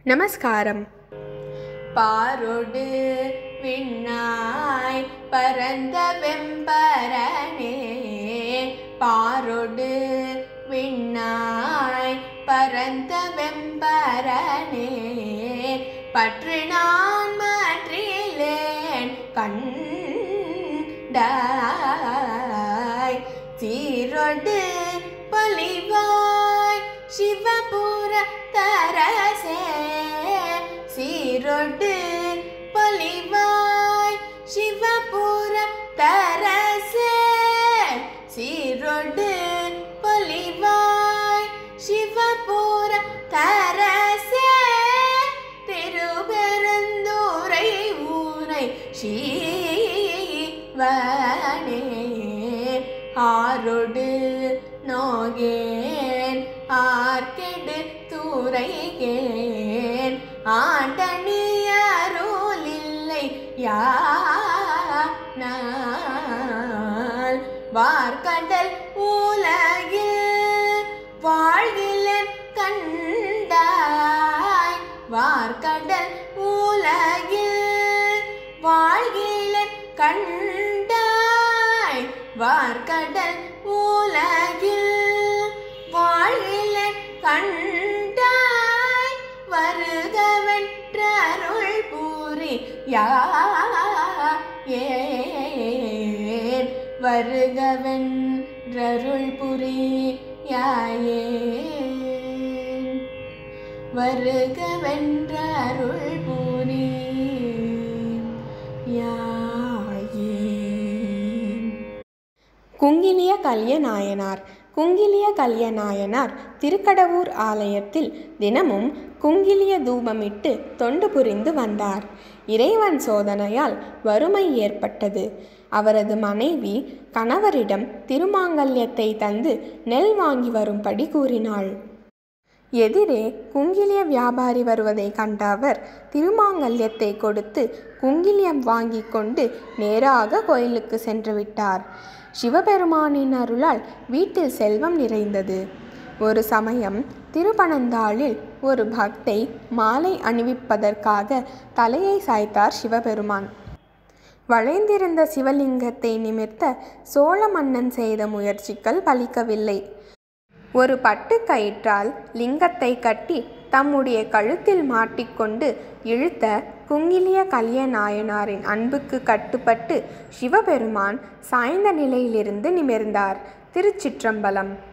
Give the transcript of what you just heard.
நமஸ்காரம் பாரொடு விண்ணாய் பரந்த வெம்பரனே பாரொடு விண்ணாய் பரந்த வெம்பரனே பற்று நான் மாற்றிலேன் கண்டாய் சீரொடு பொலிவாய் சிவபுர தரசே சீரொடு பொலிவாய் சிவபுர தரசே சீரொடு பொலிவாய் சிவபுர தரசே திருபெருந்தூரை ஊரை சீவனே ஆரொடு நோகேன் ஆர்கெடு தூரைகேன் ஆண்டனியருளில்லை யானால் வார்கடல் உலகில் வாழ்கிலன் கண்டாய் வார்கடல் உலகில் வாழ்கிலன் கண்டாய் வார்கடல் உலகில் வாழ்கிலன் கண்டாய் வருகவென்றருள் பூரி யா ஏன் வருகவென்றருள் புரி யாயேன் வருகவென்றருள் புரி யாயேன் குங்கிலிய கல்ய நாயனார் குங்கிலிய கல்ய நாயனார் திருக்கடவூர் ஆலயத்தில் தினமும் குங்கிலிய தூபமிட்டு தொண்டு புரிந்து வந்தார் இறைவன் சோதனையால் வறுமை ஏற்பட்டது அவரது மனைவி கணவரிடம் திருமாங்கல்யத்தை தந்து நெல் வாங்கி வரும்படி கூறினாள் எதிரே குங்கிலிய வியாபாரி வருவதை கண்ட அவர் திருமாங்கல்யத்தை கொடுத்து குங்கிலியம் வாங்கி கொண்டு நேராக கோயிலுக்கு சென்று விட்டார் சிவபெருமானின் அருளால் வீட்டில் செல்வம் நிறைந்தது ஒரு சமயம் திருப்பனந்தாளில் ஒரு பக்தை மாலை அணிவிப்பதற்காக தலையை சாய்த்தார் சிவபெருமான் வளைந்திருந்த சிவலிங்கத்தை நிமிர்த்த சோழ மன்னன் செய்த முயற்சிகள் பலிக்கவில்லை ஒரு பட்டு கயிற்றால் லிங்கத்தை கட்டி தம்முடைய கழுத்தில் மாட்டிக்கொண்டு இழுத்த குங்கிலிய கலிய நாயனாரின் அன்புக்கு கட்டுப்பட்டு சிவபெருமான் சாய்ந்த நிலையிலிருந்து நிமிர்ந்தார் திருச்சிற்றம்பலம்